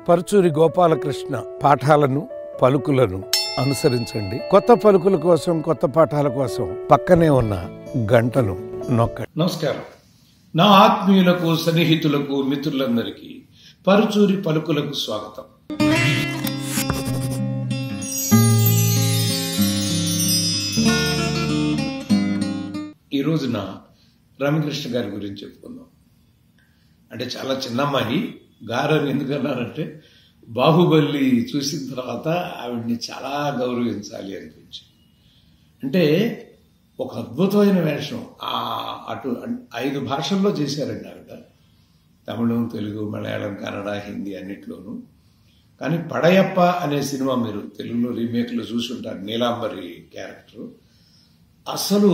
పరుచూరి గోపాలకృష్ణ పాఠాలను పలుకులను అనుసరించండి కొత్త పలుకుల కోసం కొత్త పాఠాల కోసం పక్కనే ఉన్న గంటను నొక్కండి నమస్కారం నా ఆత్మీయులకు సన్నిహితులకు మిత్రులందరికీ పరుచూరి పలుకులకు స్వాగతం ఈ రోజున రామకృష్ణ గారి గురించి చెప్పుకుందాం అంటే చాలా చిన్న అమ్మాయి గారని ఎందుకన్నారంటే బాహుబలి చూసిన తర్వాత ఆవిడ్ని చాలా గౌరవించాలి అనిపించింది అంటే ఒక అద్భుతమైన వేషం ఆ అటు ఐదు భాషల్లో చేశారండి ఆవిడ తమిళం తెలుగు మలయాళం కన్నడ హిందీ అన్నిట్లోనూ కానీ పడయప్ప అనే సినిమా మీరు తెలుగులో రీమేక్లో చూసి ఉంటారు నీలాంబరి క్యారెక్టర్ అసలు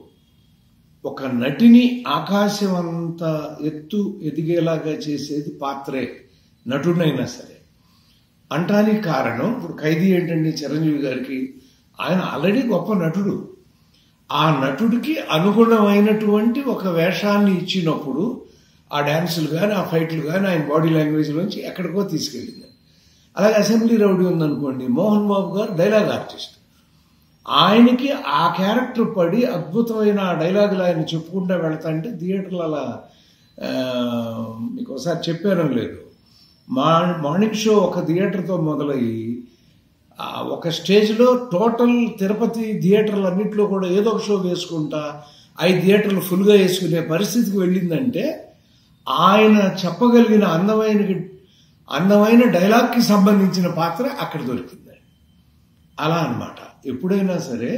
ఒక నటిని ఆకాశం అంత ఎత్తు ఎదిగేలాగా చేసేది పాత్రే నటుడైనా సరే అంటానికి కారణం ఇప్పుడు ఖైదీ ఏంటండి చిరంజీవి గారికి ఆయన ఆల్రెడీ గొప్ప నటుడు ఆ నటుడికి అనుగుణమైనటువంటి ఒక వేషాన్ని ఇచ్చినప్పుడు ఆ డ్యాన్సులు కానీ ఆ ఫైట్లు కానీ ఆయన బాడీ లాంగ్వేజ్ నుంచి ఎక్కడికో తీసుకెళ్ళింది అలాగే అసెంబ్లీ రౌడీ ఉందనుకోండి మోహన్ బాబు గారు డైలాగ్ ఆర్టిస్ట్ ఆయనకి ఆ క్యారెక్టర్ పడి అద్భుతమైన ఆ డైలాగులు ఆయన చెప్పుకుంటూ వెళ్తా అంటే థియేటర్లు అలా ఆ, మీకు ఒకసారి చెప్పాను లేదు మా మార్నింగ్ షో ఒక థియేటర్తో మొదలయ్యి ఆ ఒక స్టేజ్లో టోటల్ తిరుపతి థియేటర్లు అన్నింటిలో కూడా ఏదో ఒక షో వేసుకుంటా ఐదు థియేటర్లు ఫుల్గా వేసుకునే పరిస్థితికి వెళ్ళిందంటే ఆయన చెప్పగలిగిన అందమైన అందమైన డైలాగ్కి సంబంధించిన పాత్ర అక్కడ దొరికింది అలా అన్నమాట ఎప్పుడైనా సరే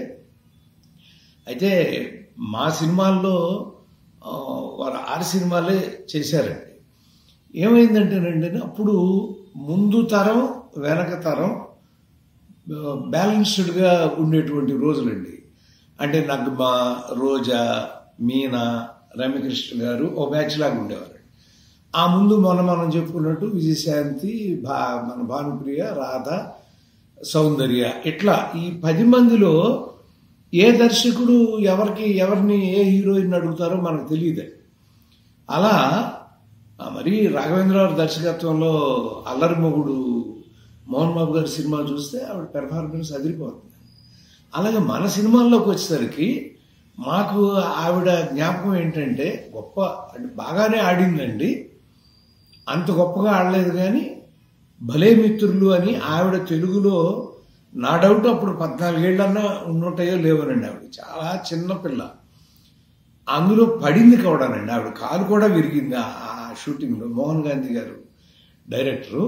అయితే మా సినిమాల్లో ఆ, వారు ఆరు సినిమాలే చేశారండి ఏమైందంటేనండి అప్పుడు ముందు తరం వెనక తరం బ్యాలెన్స్డ్గా ఉండేటువంటి రోజులండి అంటే నగ్మ రోజా మీనా రమ్యకృష్ణ గారు ఓ బ్యాచ్ లాగా ఉండేవారు ఆ ముందు మొన్న మనం చెప్పుకున్నట్టు విజయశాంతి భా మన భానుప్రియ రాధ సౌందర్య ఇట్లా ఈ పది మందిలో ఏ దర్శకుడు ఎవరికి ఎవరిని ఏ హీరోయిన్ అడుగుతారో మనకు తెలియదు అలా ఆ, మరి రాఘవేంద్రరావు దర్శకత్వంలో అల్లరి మొగుడు మోహన్ బాబు గారి సినిమా చూస్తే ఆవిడ పెర్ఫార్మెన్స్ అదిరిపోతుంది అలాగే మన సినిమాల్లోకి వచ్చేసరికి మాకు ఆవిడ జ్ఞాపకం ఏంటంటే గొప్ప అంటే బాగానే ఆడిందండి అంత గొప్పగా ఆడలేదు కానీ భలే మిత్రులు అని ఆవిడ తెలుగులో నా డౌట్ అప్పుడు పద్నాలుగేళ్ళన్నా ఉన్నట్టయో లేవనండి ఆవిడ చాలా చిన్న పిల్ల అందులో పడింది కూడానండి ఆవిడ కాలు కూడా విరిగింది ఆ ఆ షూటింగ్లో మోహన్ గాంధీ గారు డైరెక్టరు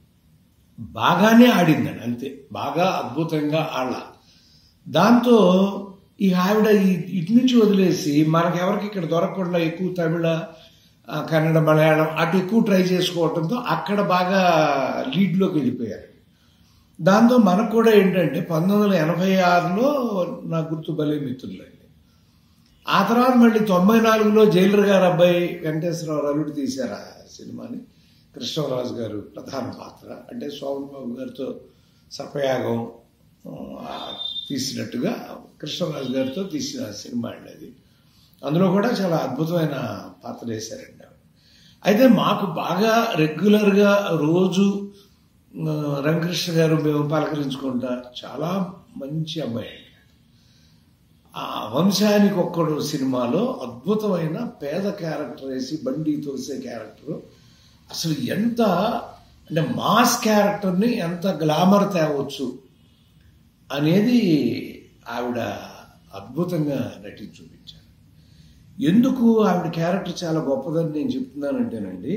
బాగానే ఆడిందండి అంతే బాగా అద్భుతంగా ఆడ దాంతో ఈ ఆవిడ ఈ- ఇటు నుంచి వదిలేసి మనకెవరికి ఇక్కడ దొరకకుండా ఎక్కువ తమిళ ఆ, కన్నడ మలయాళం అటు ఎక్కువ ట్రై చేసుకోవడంతో అక్కడ బాగా లీడ్లోకి వెళ్ళిపోయారు దాంతో మనకు కూడా ఏంటంటే పంతొమ్మిది వందల ఎనభై ఆరులో నా గుర్తు బలే మిత్రులండి ఆ తర్వాత మళ్ళీ తొంభై నాలుగులో జైలర్ గారు అబ్బాయి వెంకటేశ్వరరావు అల్లుడు తీశారు ఆ సినిమాని కృష్ణరాజు గారు ప్రధాన పాత్ర అంటే సోమన్ బాబు గారితో సర్పయాగం ఆ, తీసినట్టుగా కృష్ణరాజు గారితో తీసిన సినిమా అండి అది అందులో కూడా చాలా అద్భుతమైన పాత్ర వేశారండి ఆవిడ. అయితే మాకు బాగా రెగ్యులర్గా రోజు ఆ, రంగకృష్ణ గారు మేము పలకరించుకుంటా చాలా మంచి అమ్మాయి అండి ఆ వంశానికి ఒక్కడు సినిమాలో అద్భుతమైన పేద క్యారెక్టర్ వేసి బండి తోసే క్యారెక్టర్ అసలు ఎంత అంటే మాస్ క్యారెక్టర్ని ఎంత గ్లామర్ తేవచ్చు అనేది ఆవిడ అద్భుతంగా నటించి చూపించారు ఎందుకు ఆవిడ క్యారెక్టర్ చాలా గొప్పదని నేను చెప్తున్నానంటేనండి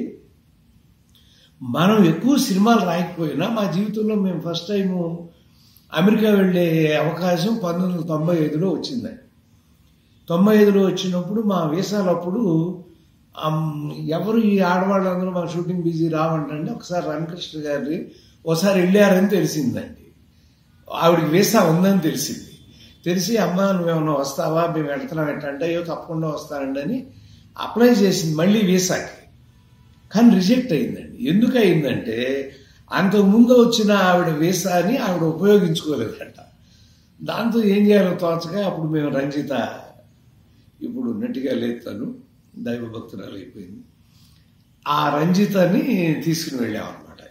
మనం ఎక్కువ సినిమాలు రాయకపోయినా మా జీవితంలో మేము ఫస్ట్ టైము అమెరికా వెళ్ళే అవకాశం పంతొమ్మిది వందల తొంభై ఐదులో వచ్చిందండి తొంభై ఐదులో వచ్చినప్పుడు మా వీసాలప్పుడు అమ్, ఎవరు ఈ ఆడవాళ్ళందరూ మా షూటింగ్ బిజీ రావంటండి ఒకసారి రామకృష్ణ గారి ఒకసారి వెళ్ళారని తెలిసిందండి ఆవిడకి వీసా ఉందని తెలిసింది తెలిసి అమ్మ నువ్వేమన్నా వస్తావా మేము వెళ్తున్నాం ఎట్టంటే అయ్యో తప్పకుండా వస్తానండి అని అప్లై చేసింది మళ్ళీ వీసాకి కానీ రిజెక్ట్ అయిందండి ఎందుకు అయిందంటే అంతకు ముందు వచ్చిన ఆవిడ వీసాని ఆవిడ ఉపయోగించుకోలేదంట దాంతో ఏం చేయాలో తోచగా అప్పుడు మేము రంజిత ఇప్పుడు నటిగా లేదు తను దైవ భక్తురాలు అయిపోయింది ఆ రంజితని తీసుకుని వెళ్ళామన్నమాట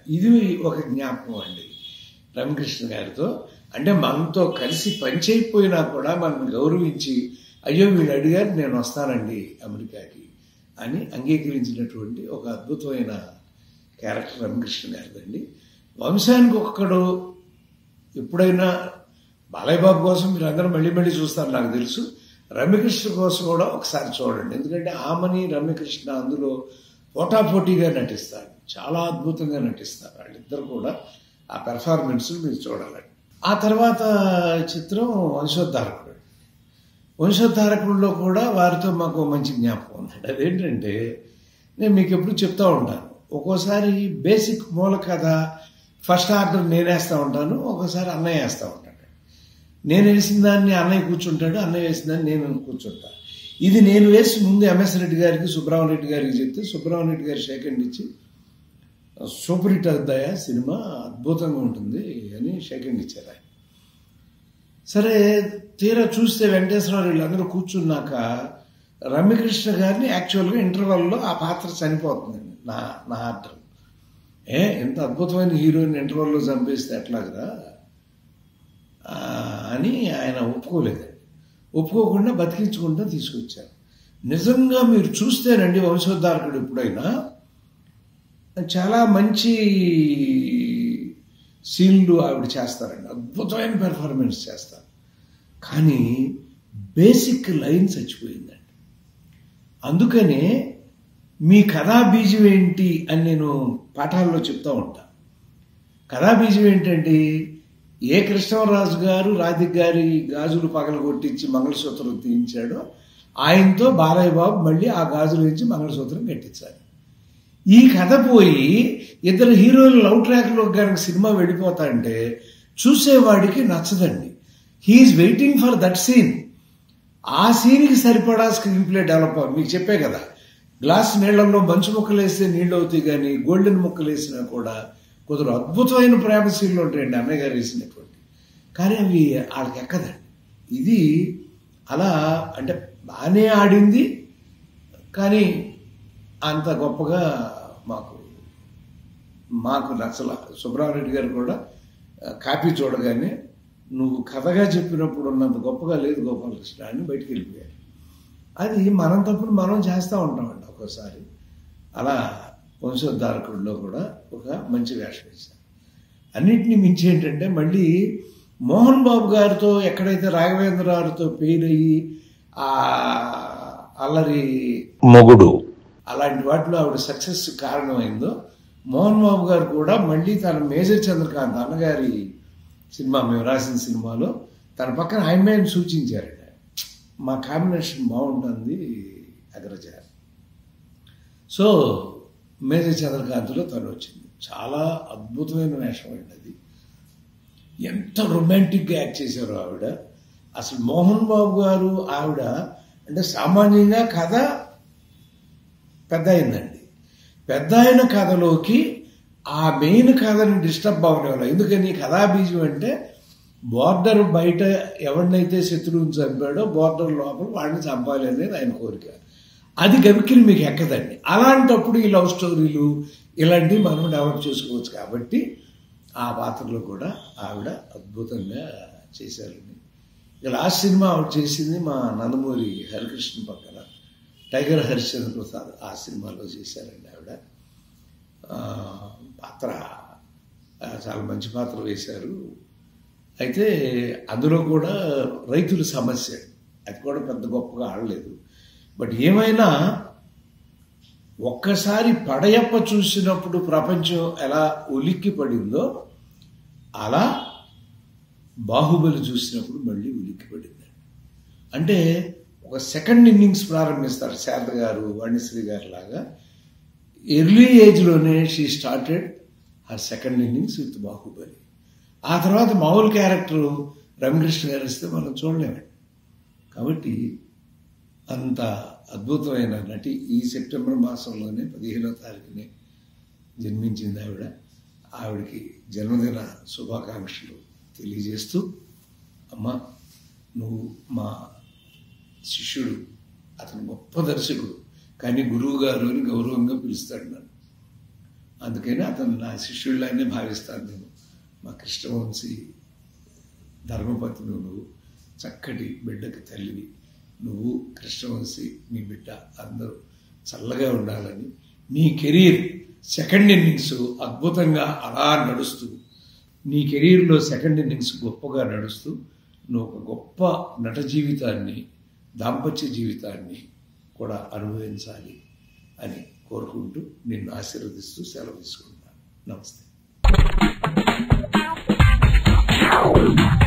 ఇది ఒక జ్ఞాపకం అండి రమకృష్ణ గారితో అంటే మనతో కలిసి పనిచేయకపోయినా కూడా మనం గౌరవించి అయ్యో వీళ్ళు అడిగారు నేను వస్తానండి అమెరికాకి అని అంగీకరించినటువంటి ఒక అద్భుతమైన క్యారెక్టర్ రమకృష్ణ గారిదండి వంశానికి ఒక్కడు ఎప్పుడైనా బాలయ్య బాబు కోసం మీరు అందరూ మళ్ళీ మళ్ళీ చూస్తారు నాకు తెలుసు రమ్యకృష్ణ కోసం కూడా ఒకసారి చూడండి ఎందుకంటే ఆమని రమ్యకృష్ణ అందులో పోటాపోటీగా నటిస్తారు చాలా అద్భుతంగా నటిస్తారు వాళ్ళిద్దరు కూడా ఆ పెర్ఫార్మెన్స్ మీరు చూడాలండి ఆ తర్వాత చిత్రం వంశోద్ధారకుడు వంశోద్ధారకుల్లో కూడా వారితో మాకు ఓ మంచి జ్ఞాపకం ఉందండి అదేంటంటే నేను మీకు ఎప్పుడు చెప్తా ఉంటాను ఒక్కోసారి బేసిక్ మూల కథ ఫస్ట్ ఆర్డర్ నేనేస్తా ఉంటాను ఒక్కోసారి అన్నయ్య వేస్తూ ఉంటాడు నేను వేసిన దాన్ని అన్నయ్య కూర్చుంటాడు అన్నయ్య వేసిన దాన్ని నేను కూర్చుంటా ఇది నేను వేసి ముందు ఎంఎస్ రెడ్డి గారికి సుబ్రహ్మణ్య గారికి చెప్తే సుబ్రహ్మణ్య గారు సెకండ్ ఇచ్చి సూపర్ హిట్ అవుతాయా సినిమా అద్భుతంగా ఉంటుంది అని సెకండ్ ఇచ్చారు ఆయన సరే తీరా చూస్తే వెంకటేశ్వరరావు వీళ్ళందరూ కూర్చున్నాక రమ్యకృష్ణ గారిని యాక్చువల్గా ఇంటర్వెల్లో ఆ పాత్ర చనిపోతుందండి నా నా ఆర్డర్ ఏ ఎంత అద్భుతమైన హీరోయిన్ ఇంటర్వెల్లో చంపేస్తే ఎట్లాగరా ఆ, అని ఆయన ఒప్పుకోలేదండి ఒప్పుకోకుండా బతికించుకుంటూ తీసుకొచ్చారు నిజంగా మీరు చూస్తేనండి వంశోద్ధారకుడు ఎప్పుడైనా చాలా మంచి సీన్లు ఆవిడ చేస్తారండి అద్భుతమైన పెర్ఫార్మెన్స్ చేస్తారు కానీ బేసిక్ లైన్ చచ్చిపోయిందండి అందుకనే మీ కథా బీజం ఏంటి అని నేను పాఠాల్లో చెప్తా ఉంటా కథా బీజం ఏంటంటే ఏ కృష్ణరాజు గారు రాధిక్ గారి గాజులు పగల కొట్టించి మంగళసూత్రం తీయించాడో ఆయనతో బాలయ్య బాబు మళ్ళీ ఆ గాజులు ఇచ్చి మంగళసూత్రం కట్టించారు ఈ కథ పోయి ఇద్దరు హీరోలు లవ్ ట్రాక్లో కనుక సినిమా వెళ్ళిపోతా అంటే చూసేవాడికి నచ్చదండి he is waiting for that scene ఆ సీన్కి సరిపడా స్క్రీన్ ప్లే డెవలప్ అవ్వాలి. మీకు చెప్పే కదా గ్లాస్ నీళ్లలో మంచు ముక్కలు వేస్తే నీళ్ళు అవుతాయి కానీ గోల్డెన్ ముక్కలు వేసినా కూడా కొందరు అద్భుతమైన ప్రేమ సీన్లు ఉంటాయండి అన్నయ్య గారు వేసినటువంటి కానీ అవి వాళ్ళకి ఎక్కదండి ఇది అలా అంటే బాగానే ఆడింది కానీ అంత గొప్పగా మాకు మాకు నచ్చల సుబ్రహ్మణ్యుడి గారు కూడా ఆ, కాపీ చూడగానే నువ్వు కథగా చెప్పినప్పుడు ఉన్నంత గొప్పగా లేదు గోపాలకృష్ణ అని బయటికి వెళ్ళిపోయారు అది మనం తప్పుడు మనం చేస్తూ ఉంటామండి ఒక్కోసారి అలా వంశోద్ధారకుడిలో కూడా ఒక మంచి వేషం వేశారు అన్నిటినీ మించి ఏంటంటే మళ్ళీ మోహన్ బాబు గారితో ఎక్కడైతే రాఘవేంద్ర గారితో పెయిన్ అయ్యి ఆ అల్లరి మొగుడు అలాంటి వాటిలో ఆవిడ సక్సెస్ కారణమైందో మోహన్ బాబు గారు కూడా మళ్ళీ తన మేజర్ చంద్రకాంత్ అన్నగారి సినిమా మేము రాసిన సినిమాలో తన పక్కన ఆయన సూచించారట మా కాంబినేషన్ బాగుంటుంది అగ్రజ సో మేజర్ చంద్రకాంత్లో తను వచ్చింది చాలా అద్భుతమైన వేషం అండి అది ఎంత రొమాంటిక్గా యాక్ట్ చేశారు ఆవిడ అసలు మోహన్ బాబు గారు ఆవిడ అంటే సామాన్యంగా కథ పెద్ద అయిందండి పెద్ద అయిన కథలోకి ఆ మెయిన్ కథని డిస్టర్బ్ అవ్వడం ఎందుకని కథా బీజం అంటే బోర్డర్ బయట ఎవరినైతే శత్రువుని చంపాడో బోర్డర్ లోపల వాడిని చంపాలి అనేది ఆయన కోరిక అది గమికిని మీకు ఎక్కదండి అలాంటప్పుడు ఈ లవ్ స్టోరీలు ఇలాంటివి మనం డెవలప్ చేసుకోవచ్చు కాబట్టి ఆ పాత్రలో కూడా ఆవిడ అద్భుతంగా చేశారండి ఇక లాస్ట్ సినిమా ఆవిడ చేసింది మా నందమూరి హరికృష్ణ పక్కన టైగర్ హరిశ్చంద్ర ప్రసాద్ ఆ సినిమాలో చేశారండి ఆవిడ ఆ, పాత్ర ఆ, చాలా మంచి పాత్ర వేశారు అయితే అందులో కూడా రైతుల సమస్య అది కూడా పెద్ద గొప్పగా ఆడలేదు బట్ ఏమైనా ఒక్కసారి పడయప్ప చూసినప్పుడు ప్రపంచం ఎలా ఉలిక్కి పడిందో అలా బాహుబలి చూసినప్పుడు మళ్ళీ ఉలిక్కి పడింది అంటే ఒక సెకండ్ ఇన్నింగ్స్ ప్రారంభిస్తారు శారద గారు వాణిశ్రీ గారు లాగా ఎర్లీ ఏజ్లోనే షీ స్టార్టెడ్ ఆ సెకండ్ ఇన్నింగ్స్ విత్ బాహుబలి ఆ తర్వాత మామూలు క్యారెక్టర్ రమకృష్ణ గారు ఇస్తే మనం చూడలేమండి కాబట్టి అంత అద్భుతమైన నటి ఈ సెప్టెంబర్ మాసంలోనే పదిహేనో తారీఖునే జన్మించింది ఆవిడ ఆవిడకి జన్మదిన శుభాకాంక్షలు తెలియజేస్తూ అమ్మ నువ్వు మా శిష్యుడు అతను గొప్ప దర్శకుడు కానీ గురువు గారు అని గౌరవంగా పిలుస్తాడు నన్ను అందుకని అతను నా శిష్యుడిలానే భావిస్తాను నేను మా కృష్ణవంశీ ధర్మపత్ని నువ్వు చక్కటి బిడ్డకి తల్లివి నువ్వు కృష్ణవంశీ మీ బిడ్డ అందరూ చల్లగా ఉండాలని మీ కెరీర్ సెకండ్ ఇన్నింగ్స్ అద్భుతంగా అలా నడుస్తూ నీ కెరీర్లో సెకండ్ ఇన్నింగ్స్ గొప్పగా నడుస్తూ నువ్వు ఒక గొప్ప నట జీవితాన్ని దాంపత్య జీవితాన్ని కూడా అనుభవించాలి అని కోరుకుంటూ నిన్ను ఆశీర్వదిస్తూ సెలవు తీసుకుంటాను నమస్తే